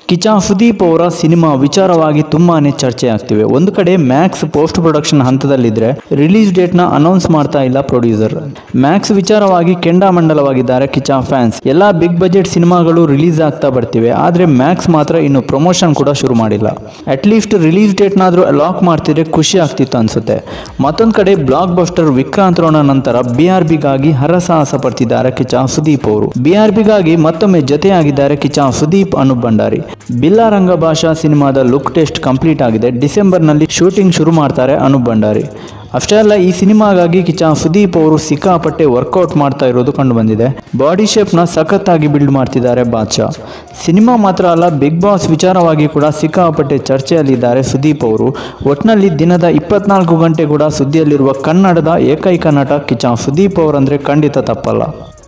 ಕಿಚಾ ಸುದೀಪ್ ಅವರ ಸಿನಿಮಾ ವಿಚಾರವಾಗಿ ತುಂಬಾನೇ ಚರ್ಚೆ ಆಗ್ತಿವೆ ಒಂದು ಕಡೆ ಮ್ಯಾಕ್ಸ್ ಪೋಸ್ಟ್ ಪ್ರೊಡಕ್ಷನ್ ಹಂತದಲ್ಲಿದ್ರೆ ರಿಲೀಸ್ ಡೇಟ್ ನ ಅನೌನ್ಸ್ ಮಾಡ್ತಾ ಇಲ್ಲ ಪ್ರೊಡ್ಯೂಸರ್ ಮ್ಯಾಕ್ಸ್ ವಿಚಾರವಾಗಿ ಕೆಂಡಾಮಂಡಲವಾಗಿದ್ದಾರೆ ಕಿಚಾ ಫ್ಯಾನ್ಸ್ ಎಲ್ಲಾ ಬಿಗ್ ಬಜೆಟ್ ಸಿನಿಮಾಗಳು ರಿಲೀಸ್ ಆಗ್ತಾ ಬರ್ತಿವೆ ಆದ್ರೆ ಮ್ಯಾಕ್ಸ್ ಮಾತ್ರ ಇನ್ನು ಪ್ರಮೋಷನ್ ಕೂಡ ಶುರು ಮಾಡಿಲ್ಲ ಅಟ್ಲೀಸ್ಟ್ ರಿಲೀಸ್ ಡೇಟ್ ನಾದ್ರೂ ಲಾಕ್ ಮಾಡ್ತಿದ್ರೆ ಖುಷಿ ಆಗ್ತಿತ್ತು ಅನ್ಸುತ್ತೆ ಮತ್ತೊಂದ್ ಕಡೆ ಬ್ಲಾಕ್ ಬಸ್ಟರ್ ವಿಕ್ರಾಂತ್ ರೋಣ ನಂತರ ಬಿ ಆರ್ ಬಿಗಾಗಿ ಹರಸಾಹಸ ಪಡ್ತಿದ್ದಾರೆ ಕಿಚಾ ಸುದೀಪ್ ಅವರು ಬಿ ಆರ್ ಬಿಗಾಗಿ ಮತ್ತೊಮ್ಮೆ ಜೊತೆಯಾಗಿದ್ದಾರೆ ಕಿಚಾ ಸುದೀಪ್ ಅನೂಪ್ ಭಂಡಾರಿ ಬಿಲ್ಲಾರಂಗ ಭಾಷಾ ಸಿನಿಮಾದ ಲುಕ್ ಟೆಸ್ಟ್ ಕಂಪ್ಲೀಟ್ ಆಗಿದೆ ಡಿಸೆಂಬರ್ನಲ್ಲಿ ಶೂಟಿಂಗ್ ಶುರು ಮಾಡ್ತಾರೆ ಅನೂಪ್ ಭಂಡಾರಿ ಅಷ್ಟೇ ಅಲ್ಲ ಈ ಸಿನಿಮಾಗಾಗಿ ಕಿಚಾ ಸುದೀಪ್ ಅವರು ಸಿಕ್ಕಾಪಟ್ಟೆ ವರ್ಕೌಟ್ ಮಾಡ್ತಾ ಇರೋದು ಕಂಡು ಬಂದಿದೆ ಬಾಡಿ ಶೇಪ್ನ ಸಖತ್ತಾಗಿ ಬಿಲ್ಡ್ ಮಾಡ್ತಿದ್ದಾರೆ ಬಾದ್ಶಾ ಸಿನಿಮಾ ಮಾತ್ರ ಅಲ್ಲ ಬಿಗ್ ಬಾಸ್ ವಿಚಾರವಾಗಿ ಕೂಡ ಸಿಕ್ಕಾಪಟ್ಟೆ ಚರ್ಚೆಯಲ್ಲಿದ್ದಾರೆ ಸುದೀಪ್ ಅವರು ಒಟ್ನಲ್ಲಿ ದಿನದ ಇಪ್ಪತ್ನಾಲ್ಕು ಗಂಟೆ ಕೂಡ ಸುದ್ದಿಯಲ್ಲಿರುವ ಕನ್ನಡದ ಏಕೈಕ ನಟ ಕಿಚಾ ಸುದೀಪ್ ಅವರಂದ್ರೆ ಖಂಡಿತ ತಪ್ಪಲ್ಲ